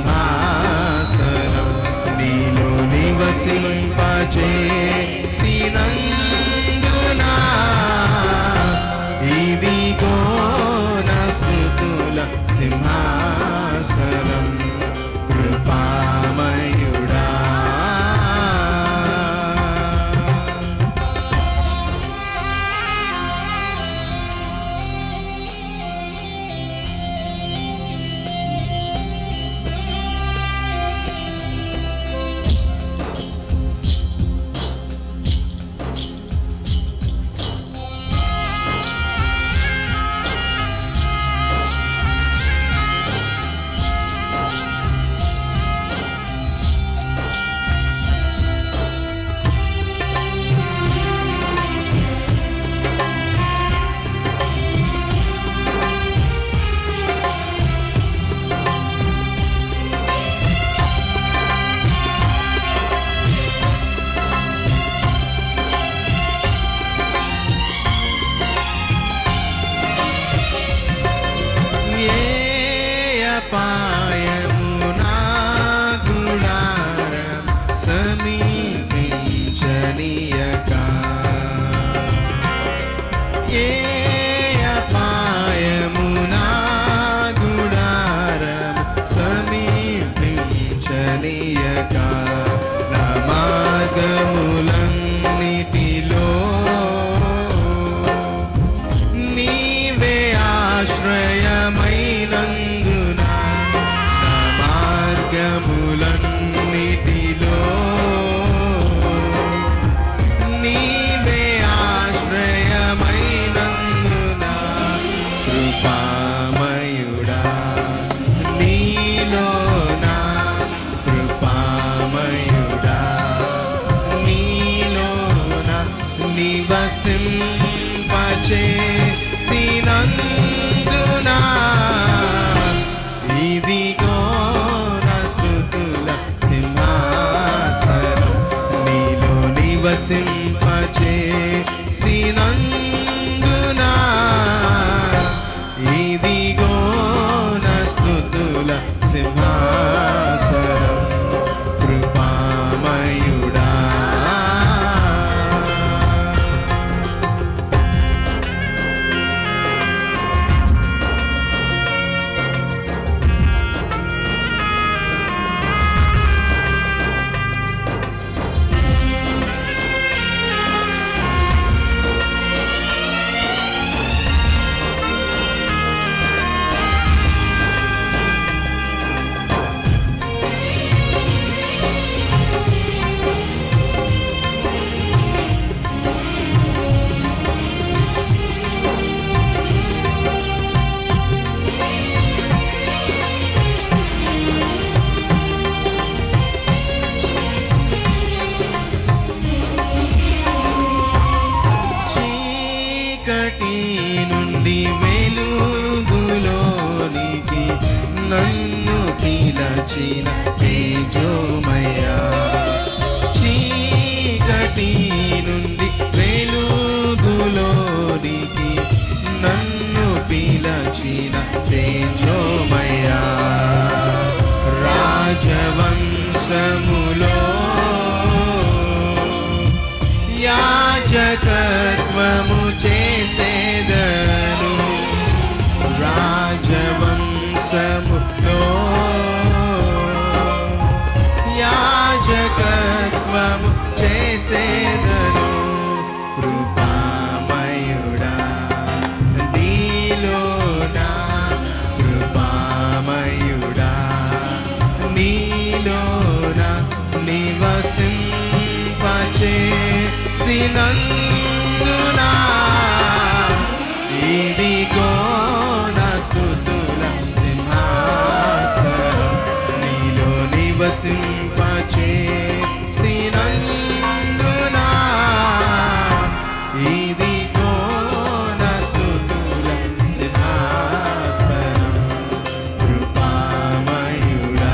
సింహాసనం నీలో నివసింపచేసినందునా ఇదిగో నా స్తుతుల సింహాసనం కృపామయుడా ఏ అపాయము నా గుడారం సమీపించనీయక ఏ అపాయము నా గుడారం సమీపించనీయక నా మార్గములన్నిటిలో నీవే ఆశ్రయమైనందున నా మార్గములన్నిటిలో నీవే ఆశ్రయమైనందున కృపామయుడా నీలో నా కృపామయుడా నీలో నా నివసింపచేసినందునా ఇదిగో నా స్తుతుల సింహాసనం నీలో నివసింపచేసినందునా ఇదిగో నా స్తుతుల సింహాసనం కృపామయుడా చీకటి నుండి వెలుగులోనికి నన్ను పిలచిన తేజోమయ్యా చీకటి నుండి వెలుగులోనికి నన్ను పిలచిన తేజోమయ్యా రాజవంశములో యాజకత్వము చేసేదను రాజవంశములో యాజకత్వము చేసేదను కృపామయుడా నీలో నా కృపామయుడా నీలో నా నివసింపచేసినందునా ఇదిగో నా స్తుతుల సింహాసనం నీలో నివసింపచేసినందునా ఇదిగో నా స్తుతుల సింహాసనం కృపామయుడా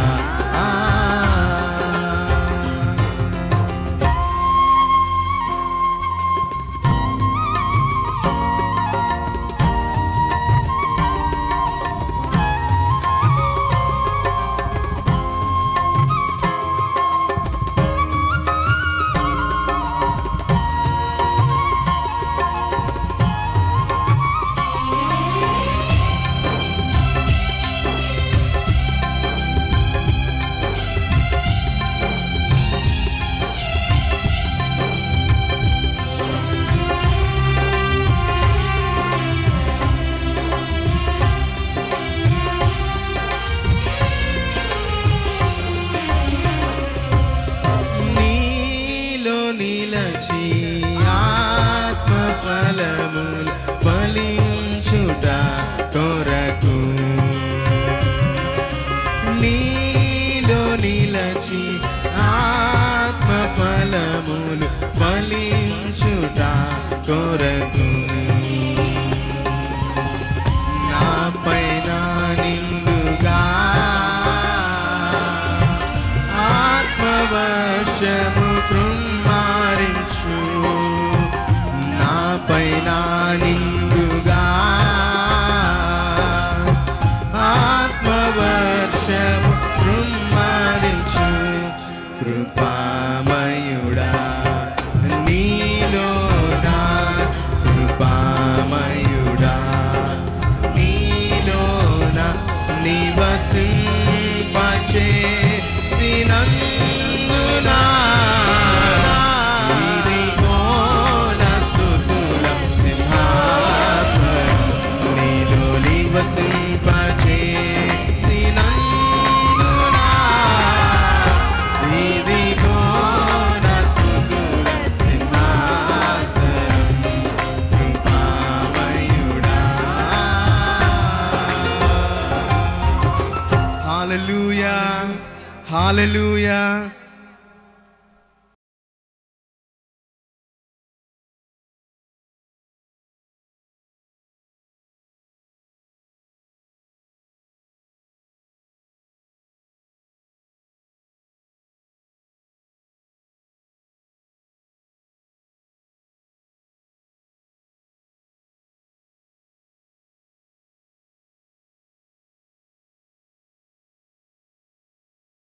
నిలిచి ఆత్మ ఫలములు ఫలించుట కొరకు నా పైన నిండుగా ఆత్మవర్షము కృమ్మారించు నా పైన నిండుగా ఆత్మవర్షము కృమ్మారించు కృపామయుడా నీలో నా కృపామయుడా నీలోన నివసింపచేసినందునా ఇదిగో నా స్తుతులం సింహాసనం నీలో నివసింపచేసినందునా ఇదిగో నా స్తుతులం సింహాసనం కృపామయుడా Hallelujah. Hallelujah.